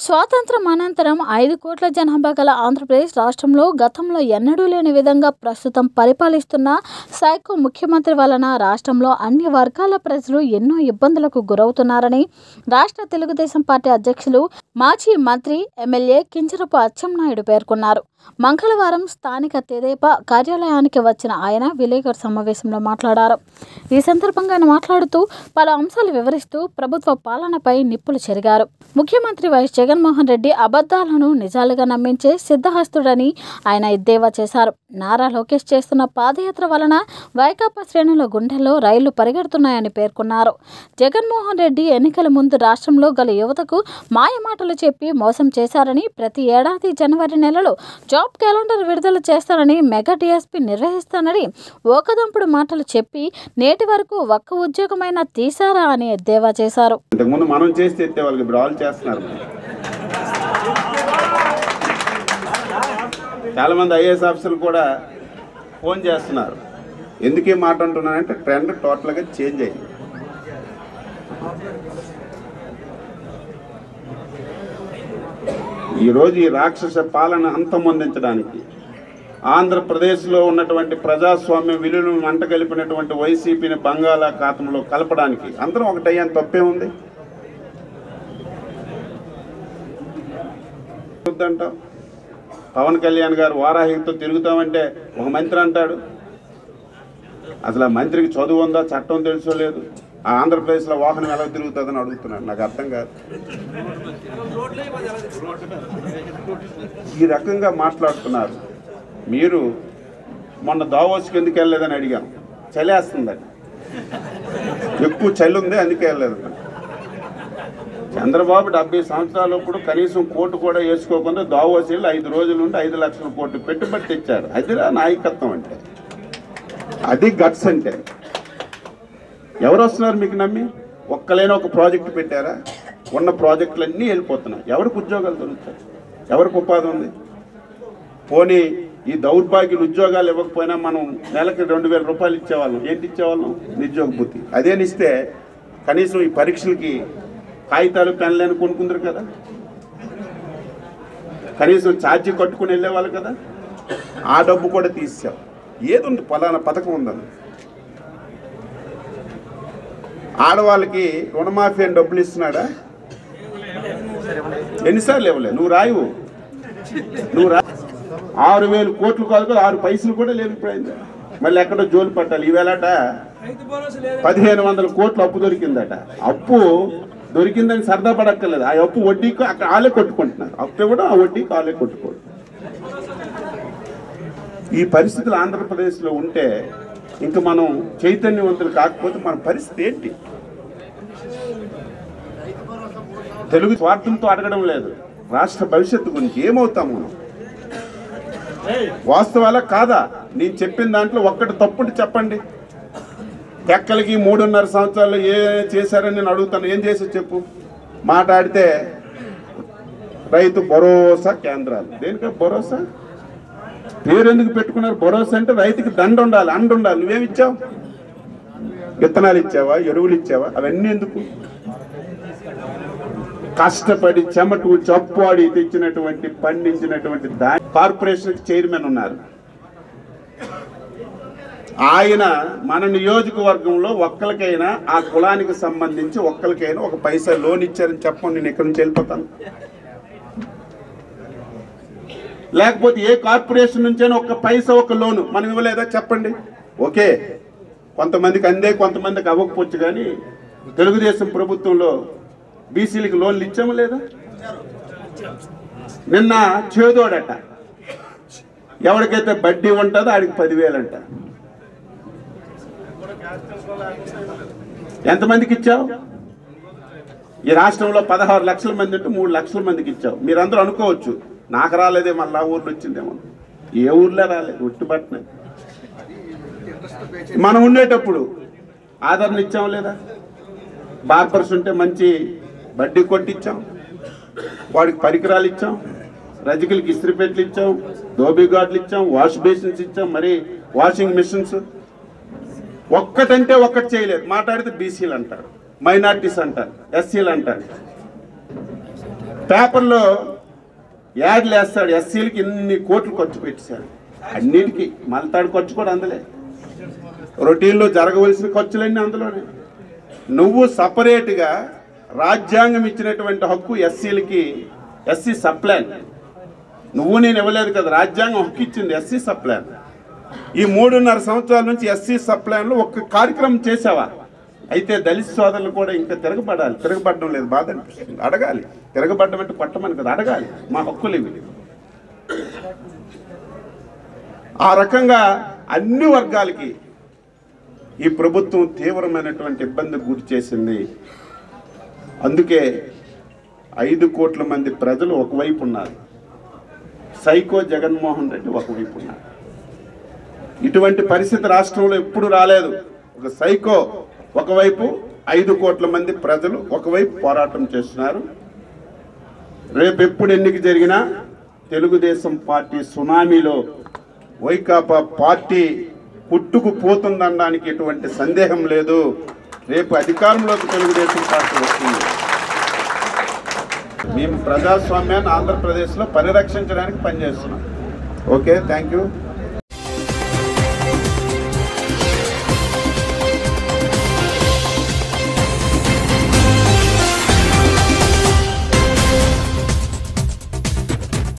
స్వాతంత్రం అనంతరం ఐదు కోట్ల జనాభా గల ఆంధ్రప్రదేశ్ రాష్ట్రంలో గతంలో ఎన్నడూ లేని విధంగా ప్రస్తుతం పరిపాలిస్తున్న సైకో ముఖ్యమంత్రి వలన రాష్ట్రంలో అన్ని వర్గాల ప్రజలు ఎన్నో ఇబ్బందులకు గురవుతున్నారని రాష్ట్ర తెలుగుదేశం పార్టీ అధ్యక్షులు మాజీ మంత్రి ఎమ్మెల్యే కింజరపు అచ్చెన్నాయుడు పేర్కొన్నారు మంగళవారం స్థానిక తెదేపా కార్యాలయానికి వచ్చిన ఆయన విలేకరు సమావేశంలో మాట్లాడారు ఈ సందర్భంగా ఆయన మాట్లాడుతూ పలు అంశాలు వివరిస్తూ ప్రభుత్వ పాలనపై నిప్పులు చెరిగారు ముఖ్యమంత్రి వైఎస్ జగన్మోహన్ రెడ్డి అబద్ధాలను నిజాలుగా నమ్మించే సిద్ధహస్తుడని ఆయన ఎద్దేవా చేశారు నారా లోకేష్ చేస్తున్న పాదయాత్ర వలన వైకాపా శ్రేణుల గుండెల్లో రైళ్లు పరిగెడుతున్నాయని పేర్కొన్నారు జగన్మోహన్ రెడ్డి ఎన్నికల ముందు రాష్ట్రంలో గల యువతకు మాయమాటలు చెప్పి మోసం చేశారని ప్రతి ఏడాది జనవరి నెలలో జాబ్ క్యాలెండర్ విడుదల చేస్తానని మెగా డిఎస్పీ నిర్వహిస్తానని ఓకదంపుడు మాటలు చెప్పి నేటి వరకు ఒక్క ఉద్యోగమైనా తీశారా అని ఎద్దేవా చేశారు ఇంతకుముందు మనం చేస్తే ఎత్తే వాళ్ళకి ఇప్పుడు వాళ్ళు చేస్తున్నారు చాలా మంది ఐఏఎస్ ఆఫీసర్లు కూడా ఫోన్ చేస్తున్నారు ఎందుకు ఈ మాట అంటున్నానంటే ట్రెండ్ టోటల్గా చేంజ్ అయింది ఈరోజు ఈ రాక్షస పాలన అంతమొందించడానికి ఆంధ్రప్రదేశ్లో ఉన్నటువంటి ప్రజాస్వామ్య విలువలను మంట కలిపినటువంటి వైసీపీని బంగాళాఖాతంలో కలపడానికి అందరం ఒకటయ్యాని తప్పే ఉంది వద్దంటాం పవన్ కళ్యాణ్ గారు వారాహితో తిరుగుతామంటే ఒక మంత్రి అంటాడు అసలు ఆ మంత్రికి చదువు ఉందా చట్టం తెలుసో లేదు ఆ ఆంధ్రప్రదేశ్లో వాహనం ఎలా తిరుగుతుందని అడుగుతున్నాడు నాకు అర్థం కాదు ఈ రకంగా మాట్లాడుతున్నారు మీరు మొన్న దావోస్కి ఎందుకు వెళ్ళలేదని అడిగాను చలేస్తుందని ఎక్కువ చలి ఉంది అందుకే వెళ్ళలేదు చంద్రబాబు డెబ్బై సంవత్సరాలప్పుడు కనీసం కోటు కూడా వేసుకోకుండా దావోస్ వెళ్ళి ఐదు రోజులు ఉండి ఐదు లక్షల కోట్లు పెట్టుబడి తెచ్చారు అదిరా నాయకత్వం అంటే అది గట్స్ అంటే ఎవరు వస్తున్నారు మీకు నమ్మి ఒక్కలేని ఒక ప్రాజెక్ట్ పెట్టారా ఉన్న ప్రాజెక్టులన్నీ వెళ్ళిపోతున్నాయి ఎవరికి ఉద్యోగాలు దొరుకుతాయి ఎవరికి ఉపాధి ఉంది పోనీ ఈ దౌర్భాగ్యులు ఉద్యోగాలు ఇవ్వకపోయినా మనం నెలకి రెండు వేల రూపాయలు ఇచ్చేవాళ్ళం ఏంటి ఇచ్చేవాళ్ళం నిరుద్యోగ బుద్ధి అదేనిస్తే కనీసం ఈ పరీక్షలకి కాగితాలు పెన్లని కొనుక్కుందరు కదా కనీసం ఛార్జీ కట్టుకుని వెళ్ళేవాళ్ళు కదా ఆ డబ్బు కూడా తీసాం ఏది ఉంది పలానా పథకం ఉందని ఆడవాళ్ళకి రుణమాఫీ అని డబ్బులు ఇస్తున్నాడా ఎన్నిసార్లు ఇవ్వలే నువ్వు రాయవు నువ్వు రా ఆరు వేలు కోట్లు కాదు కదా ఆరు పైసలు కూడా లేవు ఇప్పుడు అయింది మళ్ళీ ఎక్కడో జోలు పట్టాలి ఈవేళట పదిహేను వందల కోట్లు అప్పు దొరికిందట అప్పు దొరికిందని సరదా పడక్కర్లేదు ఆ అప్పు వడ్డీకి అక్కడ వాళ్ళే కొట్టుకుంటున్నారు అప్పు ఇవ్వడం ఆ వడ్డీకి వాళ్ళే కొట్టుకోవడం ఈ పరిస్థితులు ఆంధ్రప్రదేశ్లో ఉంటే ఇంక మనం చైతన్యవంతులు కాకపోతే మన పరిస్థితి ఏంటి తెలుగు స్వార్థంతో అడగడం లేదు రాష్ట్ర భవిష్యత్తు గురించి ఏమవుతాం మనం వాస్తవాలా కాదా నేను చెప్పిన దాంట్లో ఒక్కటి తప్పుంటే చెప్పండి తెక్కలకి మూడున్నర సంవత్సరాలు ఏ చేశారని నేను అడుగుతాను ఏం చేసి చెప్పు మాట్లాడితే రైతు భరోసా కేంద్రాలు దేనిక భరోసా పేరు ఎందుకు పెట్టుకున్నారు భరోసా అంటే రైతుకి దండ ఉండాలి అండ ఉండాలి నువ్వేమి ఇచ్చావు విత్తనాలు ఇచ్చావా ఎరువులు ఇచ్చావా అవన్నీ ఎందుకు కష్టపడి చెమటు చప్పాడి తెచ్చినటువంటి పండించినటువంటి దాని కార్పొరేషన్ చైర్మన్ ఉన్నారు ఆయన మన నియోజకవర్గంలో ఒక్కరికైనా ఆ కులానికి సంబంధించి ఒక్కరికైనా ఒక పైసా లోన్ ఇచ్చారని చెప్పండి నేను ఇక్కడి నుంచి వెళ్ళిపోతాను లేకపోతే ఏ కార్పొరేషన్ నుంచైనా ఒక పైసా ఒక లోను మనం ఇవ్వలేదా చెప్పండి ఓకే కొంతమందికి అందే కొంతమందికి అవ్వకపోవచ్చు కానీ తెలుగుదేశం ప్రభుత్వంలో బీసీలకు లోన్లు ఇచ్చాము లేదా నిన్న చేదోడట ఎవరికైతే బడ్డీ ఉంటుందో ఆడికి పదివేలంట ఎంతమందికి ఇచ్చావు ఈ రాష్ట్రంలో పదహారు లక్షల మంది ఉంటే మూడు లక్షల మందికి ఇచ్చావు మీరందరూ అనుకోవచ్చు నాకు రాలేదే మళ్ళా ఊర్లో వచ్చిందేమో ఏ ఊర్లో రాలేదు ఉట్టిపట్టిన మనం ఉండేటప్పుడు ఆదరణ ఇచ్చాం లేదా బార్బర్స్ ఉంటే మంచి బడ్డీ కొట్టిచ్చాం వాడికి పరికరాలు ఇచ్చాం రజకులకి ఇస్త్రీపెట్లు ఇచ్చాం దోబీ గార్డులు ఇచ్చాం వాష్ బేసిన్స్ ఇచ్చాం మరి వాషింగ్ మిషన్స్ ఒక్కటంటే ఒక్కటి చేయలేదు మాట్లాడితే బీసీలు అంటారు మైనార్టీస్ అంటారు ఎస్సీలు అంటారు పేపర్లో యాడ్లు వేస్తాడు ఎస్సీలకి ఇన్ని కోట్లు ఖర్చు పెట్టేశాడు అన్నిటికీ మలతాడు ఖర్చు కూడా అందులే రొటీన్లో జరగవలసిన ఖర్చులన్నీ అందులోనే నువ్వు సపరేట్గా రాజ్యాంగం ఇచ్చినటువంటి హక్కు ఎస్సీలకి ఎస్సీ సప్లాన్ నువ్వు నేను ఇవ్వలేదు కదా రాజ్యాంగం హక్కు ఇచ్చింది ఎస్సీ సప్లాన్ ఈ మూడున్నర సంవత్సరాల నుంచి ఎస్సీ సప్లాన్లో ఒక్క కార్యక్రమం చేసావా అయితే దళిత సోదరులు కూడా ఇంకా తిరగబడాలి తిరగబడడం లేదు బాధ అనిపిస్తుంది అడగాలి తిరగబడడం అంటే కొట్టమని కదా అడగాలి మా హక్కులు ఇవి ఆ రకంగా అన్ని వర్గాలకి ఈ ప్రభుత్వం తీవ్రమైనటువంటి ఇబ్బంది గురి చేసింది అందుకే ఐదు కోట్ల మంది ప్రజలు ఒకవైపు ఉన్నారు సైకో జగన్మోహన్ రెడ్డి ఒకవైపు ఉన్నారు ఇటువంటి పరిస్థితి రాష్ట్రంలో ఎప్పుడు రాలేదు ఒక సైకో ఒకవైపు ఐదు కోట్ల మంది ప్రజలు ఒకవైపు పోరాటం చేస్తున్నారు రేపు ఎప్పుడు ఎన్నిక జరిగినా తెలుగుదేశం పార్టీ సునామీలో వైకాపా పార్టీ పుట్టుకు పోతుందనడానికి ఎటువంటి సందేహం లేదు రేపు అధికారంలోకి తెలుగుదేశం పార్టీ వస్తుంది మేము ప్రజాస్వామ్యాన్ని ఆంధ్రప్రదేశ్లో పరిరక్షించడానికి పనిచేస్తున్నాం ఓకే థ్యాంక్ యూ